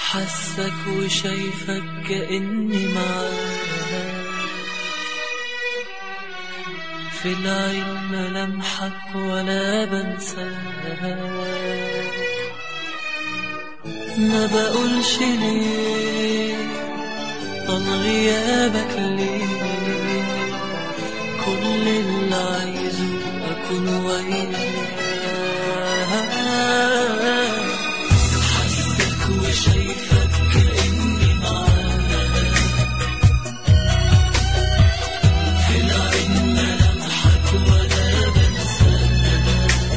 حسك وشايفك كأني معاك في العين ملامحك ولا بنساك ما بقولش ليه طال غيابك ليه كل اللي عايزه أكون وياك حسك وشايفك كأني معاك في العين ملامحك ولا بنساك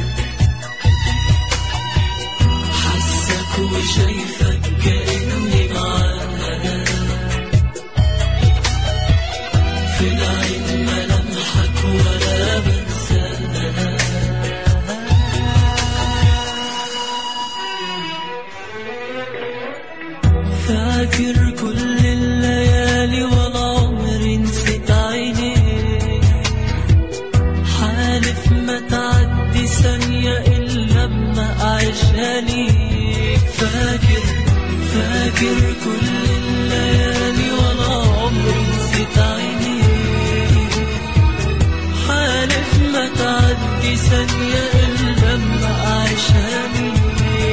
حسك وشايفك كأني معاك في العين ملامحك ولا بنساك فاكر كل الليالي ولا عمري نسيت عينيك حالف ما تعدي ثانية إلا لما أعيشها ليك فاكر فاكر كل الليالي ولا عمري نسيت عينيك حالف ما تعدي ثانية إلا لما أعيشها ليك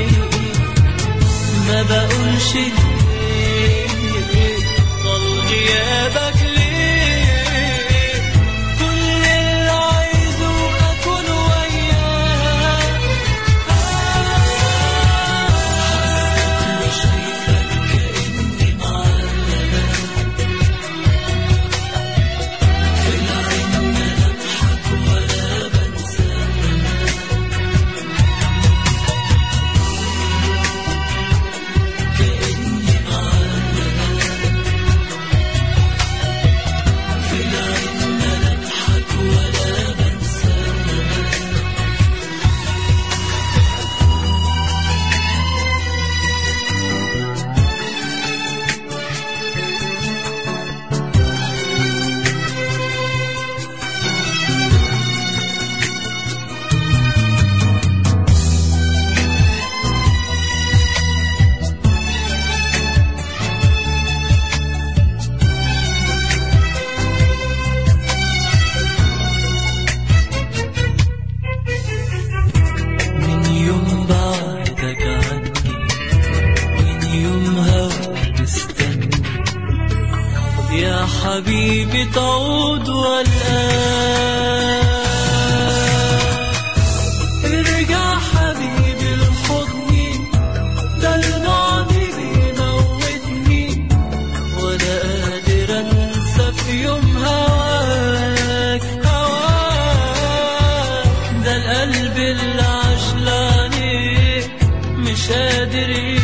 ما بقولش ليه ضل غيابك ليه كل اللي عايزه أكون وياك حسك وشايفك كأني معاك في العين ملامحك ولا بنساك كأني معاك في العين ملامحك ولا بنساك من يوم بعدك عني من يوم هواك مستني يا حبيبي تعود والآن ارجع حبيبي لحضني ده الماضي بيموتني ولا قادر انسى في يوم هواك هواك ده القلب اللي عاش لعنيك مش قادر